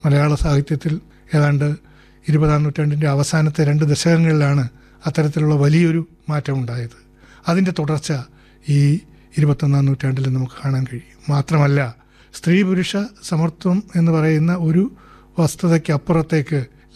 മലയാള സാഹിത്യത്തിൽ ഏതാണ്ട് ഇരുപതാം നൂറ്റാണ്ടിൻ്റെ അവസാനത്തെ രണ്ട് ദശകങ്ങളിലാണ് അത്തരത്തിലുള്ള വലിയൊരു മാറ്റം ഉണ്ടായത് അതിൻ്റെ തുടർച്ച ഈ ഇരുപത്തൊന്നാം നൂറ്റാണ്ടിൽ നമുക്ക് കാണാൻ കഴിയും മാത്രമല്ല സ്ത്രീ പുരുഷ സമത്വം എന്ന് പറയുന്ന ഒരു വസ്തുതയ്ക്കപ്പുറത്തേക്ക്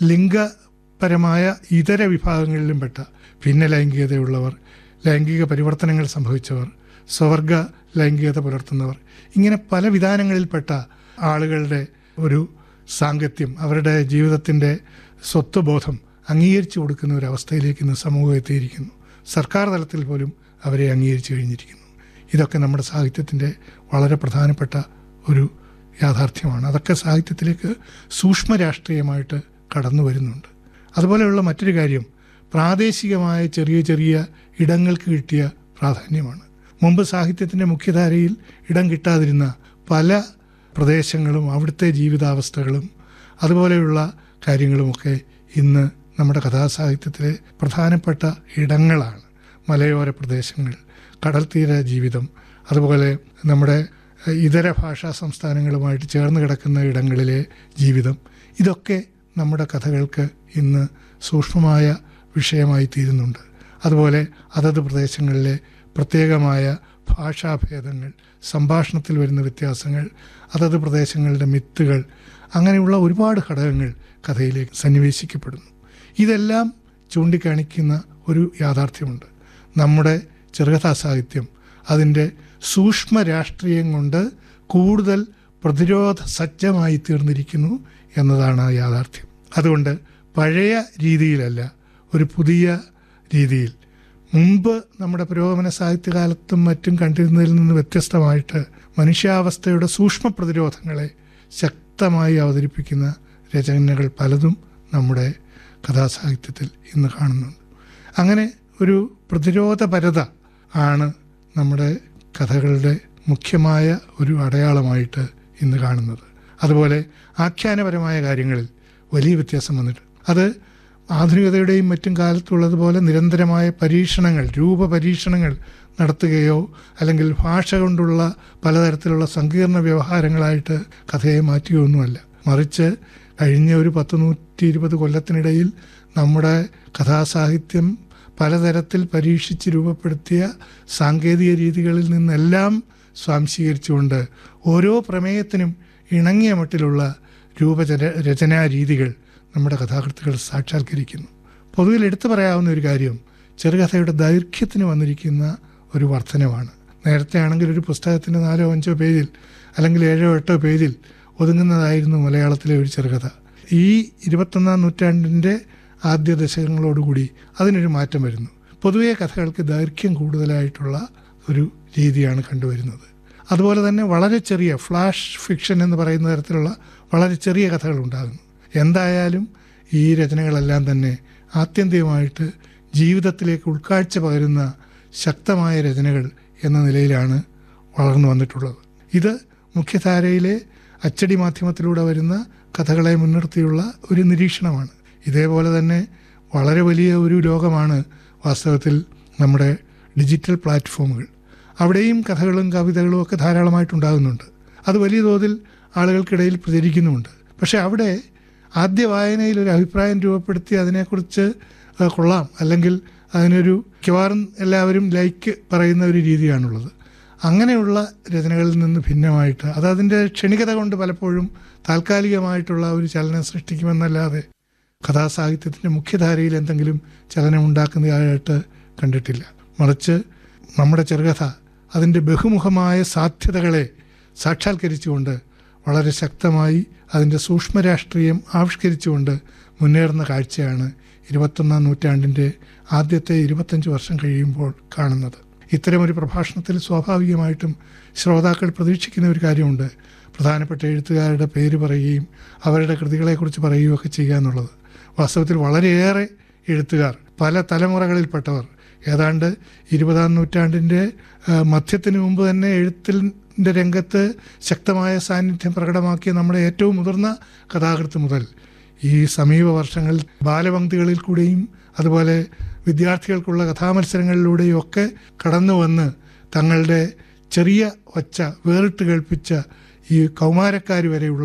ലിംഗപരമായ ഇതര വിഭാഗങ്ങളിലും പെട്ട ഭിന്ന ലൈംഗികതയുള്ളവർ ലൈംഗിക പരിവർത്തനങ്ങൾ സംഭവിച്ചവർ സ്വവർഗ ലൈംഗികത പുലർത്തുന്നവർ ഇങ്ങനെ പല വിധാനങ്ങളിൽപ്പെട്ട ആളുകളുടെ ഒരു സാങ്കത്യം അവരുടെ ജീവിതത്തിൻ്റെ സ്വത്വബോധം അംഗീകരിച്ചു കൊടുക്കുന്ന ഒരു അവസ്ഥയിലേക്ക് ഇന്ന് സമൂഹം എത്തിയിരിക്കുന്നു സർക്കാർ തലത്തിൽ പോലും അവരെ അംഗീകരിച്ചു കഴിഞ്ഞിരിക്കുന്നു ഇതൊക്കെ നമ്മുടെ സാഹിത്യത്തിൻ്റെ വളരെ പ്രധാനപ്പെട്ട ഒരു യാഥാർത്ഥ്യമാണ് അതൊക്കെ സാഹിത്യത്തിലേക്ക് സൂക്ഷ്മ രാഷ്ട്രീയമായിട്ട് കടന്നു വരുന്നുണ്ട് അതുപോലെയുള്ള മറ്റൊരു കാര്യം പ്രാദേശികമായ ചെറിയ ചെറിയ ഇടങ്ങൾക്ക് കിട്ടിയ പ്രാധാന്യമാണ് മുമ്പ് സാഹിത്യത്തിൻ്റെ മുഖ്യധാരയിൽ ഇടം കിട്ടാതിരുന്ന പല പ്രദേശങ്ങളും അവിടുത്തെ ജീവിതാവസ്ഥകളും അതുപോലെയുള്ള കാര്യങ്ങളുമൊക്കെ ഇന്ന് നമ്മുടെ കഥാസാഹിത്യത്തിലെ പ്രധാനപ്പെട്ട ഇടങ്ങളാണ് മലയോര പ്രദേശങ്ങൾ കടൽത്തീര ജീവിതം അതുപോലെ നമ്മുടെ ഇതര ഭാഷാ സംസ്ഥാനങ്ങളുമായിട്ട് ചേർന്ന് കിടക്കുന്ന ഇടങ്ങളിലെ ജീവിതം ഇതൊക്കെ നമ്മുടെ കഥകൾക്ക് ഇന്ന് സൂക്ഷ്മമായ വിഷയമായി തീരുന്നുണ്ട് അതുപോലെ അതത് പ്രദേശങ്ങളിലെ പ്രത്യേകമായ ഭാഷാഭേദങ്ങൾ സംഭാഷണത്തിൽ വരുന്ന വ്യത്യാസങ്ങൾ അതത് പ്രദേശങ്ങളുടെ മിത്തുകൾ അങ്ങനെയുള്ള ഒരുപാട് ഘടകങ്ങൾ കഥയിലേക്ക് സന്നിവേശിക്കപ്പെടുന്നു ഇതെല്ലാം ചൂണ്ടിക്കാണിക്കുന്ന ഒരു യാഥാർത്ഥ്യമുണ്ട് നമ്മുടെ ചെറുകഥാ സാഹിത്യം അതിൻ്റെ സൂക്ഷ്മ രാഷ്ട്രീയം കൊണ്ട് കൂടുതൽ പ്രതിരോധ സജ്ജമായി തീർന്നിരിക്കുന്നു എന്നതാണ് ആ യാഥാർത്ഥ്യം അതുകൊണ്ട് പഴയ രീതിയിലല്ല ഒരു പുതിയ രീതിയിൽ മുമ്പ് നമ്മുടെ പുരോഗമന സാഹിത്യകാലത്തും മറ്റും കണ്ടിരുന്നതിൽ നിന്ന് വ്യത്യസ്തമായിട്ട് മനുഷ്യാവസ്ഥയുടെ സൂക്ഷ്മ പ്രതിരോധങ്ങളെ ശക്തമായി അവതരിപ്പിക്കുന്ന രചനകൾ പലതും നമ്മുടെ കഥാസാഹിത്യത്തിൽ ഇന്ന് കാണുന്നുണ്ട് അങ്ങനെ ഒരു പ്രതിരോധപരത ആണ് നമ്മുടെ കഥകളുടെ മുഖ്യമായ ഒരു അടയാളമായിട്ട് ഇന്ന് കാണുന്നത് അതുപോലെ ആഖ്യാനപരമായ കാര്യങ്ങളിൽ വലിയ വ്യത്യാസം വന്നിട്ട് അത് ആധുനികതയുടെയും മറ്റും കാലത്തുള്ളതുപോലെ നിരന്തരമായ പരീക്ഷണങ്ങൾ രൂപപരീക്ഷണങ്ങൾ നടത്തുകയോ അല്ലെങ്കിൽ ഭാഷ കൊണ്ടുള്ള പലതരത്തിലുള്ള സങ്കീർണ വ്യവഹാരങ്ങളായിട്ട് കഥയെ മാറ്റുകയൊന്നുമല്ല മറിച്ച് കഴിഞ്ഞ ഒരു പത്ത് നൂറ്റി ഇരുപത് കൊല്ലത്തിനിടയിൽ നമ്മുടെ കഥാസാഹിത്യം പലതരത്തിൽ പരീക്ഷിച്ച് രൂപപ്പെടുത്തിയ സാങ്കേതിക രീതികളിൽ നിന്നെല്ലാം സ്വാംശീകരിച്ചുകൊണ്ട് ഓരോ പ്രമേയത്തിനും ഇണങ്ങിയ മട്ടിലുള്ള രൂപചര രചനാ രീതികൾ നമ്മുടെ കഥാകൃത്തുകൾ സാക്ഷാത്കരിക്കുന്നു പൊതുവിൽ എടുത്തു പറയാവുന്ന ഒരു കാര്യം ചെറുകഥയുടെ ദൈർഘ്യത്തിന് വന്നിരിക്കുന്ന ഒരു വർധനമാണ് നേരത്തെ ആണെങ്കിൽ ഒരു പുസ്തകത്തിന് നാലോ അഞ്ചോ പേജിൽ അല്ലെങ്കിൽ ഏഴോ എട്ടോ പേജിൽ ഒതുങ്ങുന്നതായിരുന്നു മലയാളത്തിലെ ഒരു ചെറുകഥ ഈ ഇരുപത്തൊന്നാം നൂറ്റാണ്ടിൻ്റെ ആദ്യ ദശകങ്ങളോടുകൂടി അതിനൊരു മാറ്റം വരുന്നു പൊതുവേ കഥകൾക്ക് ദൈർഘ്യം കൂടുതലായിട്ടുള്ള ഒരു രീതിയാണ് കണ്ടുവരുന്നത് അതുപോലെ തന്നെ വളരെ ചെറിയ ഫ്ലാഷ് ഫിക്ഷൻ എന്ന് പറയുന്ന തരത്തിലുള്ള വളരെ ചെറിയ കഥകൾ ഉണ്ടാകുന്നു എന്തായാലും ഈ രചനകളെല്ലാം തന്നെ ആത്യന്തികമായിട്ട് ജീവിതത്തിലേക്ക് ഉൾക്കാഴ്ച പകരുന്ന ശക്തമായ രചനകൾ എന്ന നിലയിലാണ് വളർന്നു വന്നിട്ടുള്ളത് ഇത് മുഖ്യധാരയിലെ അച്ചടി മാധ്യമത്തിലൂടെ വരുന്ന കഥകളെ മുൻനിർത്തിയുള്ള ഒരു നിരീക്ഷണമാണ് ഇതേപോലെ തന്നെ വളരെ വലിയ ഒരു ലോകമാണ് വാസ്തവത്തിൽ നമ്മുടെ ഡിജിറ്റൽ പ്ലാറ്റ്ഫോമുകൾ അവിടെയും കഥകളും കവിതകളും ഒക്കെ ധാരാളമായിട്ടുണ്ടാകുന്നുണ്ട് അത് വലിയ തോതിൽ ആളുകൾക്കിടയിൽ പ്രചരിക്കുന്നുമുണ്ട് പക്ഷേ അവിടെ ആദ്യ വായനയിൽ ഒരു അഭിപ്രായം രൂപപ്പെടുത്തി അതിനെക്കുറിച്ച് കൊള്ളാം അല്ലെങ്കിൽ അതിനൊരു മിക്കവാറും എല്ലാവരും ലൈക്ക് പറയുന്ന ഒരു രീതിയാണുള്ളത് അങ്ങനെയുള്ള രചനകളിൽ നിന്ന് ഭിന്നമായിട്ട് അത് അതിൻ്റെ ക്ഷണികത കൊണ്ട് പലപ്പോഴും താൽക്കാലികമായിട്ടുള്ള ഒരു ചലനം സൃഷ്ടിക്കുമെന്നല്ലാതെ കഥാസാഹിത്യത്തിൻ്റെ മുഖ്യധാരയിൽ എന്തെങ്കിലും ചലനം ഉണ്ടാക്കുന്നതായിട്ട് കണ്ടിട്ടില്ല മറിച്ച് നമ്മുടെ ചെറുകഥ അതിൻ്റെ ബഹുമുഖമായ സാധ്യതകളെ സാക്ഷാത്കരിച്ചുകൊണ്ട് വളരെ ശക്തമായി അതിൻ്റെ സൂക്ഷ്മ രാഷ്ട്രീയം ആവിഷ്കരിച്ചുകൊണ്ട് മുന്നേറുന്ന കാഴ്ചയാണ് ഇരുപത്തൊന്നാം നൂറ്റാണ്ടിൻ്റെ ആദ്യത്തെ ഇരുപത്തഞ്ച് വർഷം കഴിയുമ്പോൾ കാണുന്നത് ഇത്തരമൊരു പ്രഭാഷണത്തിൽ സ്വാഭാവികമായിട്ടും ശ്രോതാക്കൾ പ്രതീക്ഷിക്കുന്ന ഒരു കാര്യമുണ്ട് പ്രധാനപ്പെട്ട എഴുത്തുകാരുടെ പേര് പറയുകയും അവരുടെ കൃതികളെക്കുറിച്ച് പറയുകയൊക്കെ ചെയ്യുക എന്നുള്ളത് വാസ്തവത്തിൽ വളരെയേറെ എഴുത്തുകാർ പല തലമുറകളിൽപ്പെട്ടവർ ഏതാണ്ട് ഇരുപതാം നൂറ്റാണ്ടിൻ്റെ മധ്യത്തിന് മുമ്പ് തന്നെ എഴുത്തിൻ്റെ രംഗത്ത് ശക്തമായ സാന്നിധ്യം പ്രകടമാക്കിയ നമ്മുടെ ഏറ്റവും മുതിർന്ന കഥാകൃത്ത് മുതൽ ഈ സമീപ വർഷങ്ങളിൽ ബാലപംക്തികളിൽ കൂടെയും അതുപോലെ വിദ്യാർത്ഥികൾക്കുള്ള കഥാമത്സരങ്ങളിലൂടെയും ഒക്കെ കടന്നു വന്ന് തങ്ങളുടെ ചെറിയ ഒച്ച വേറിട്ട് കേൾപ്പിച്ച ഈ കൗമാരക്കാർ വരെയുള്ള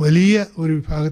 വലിയ ഒരു വിഭാഗത്തെ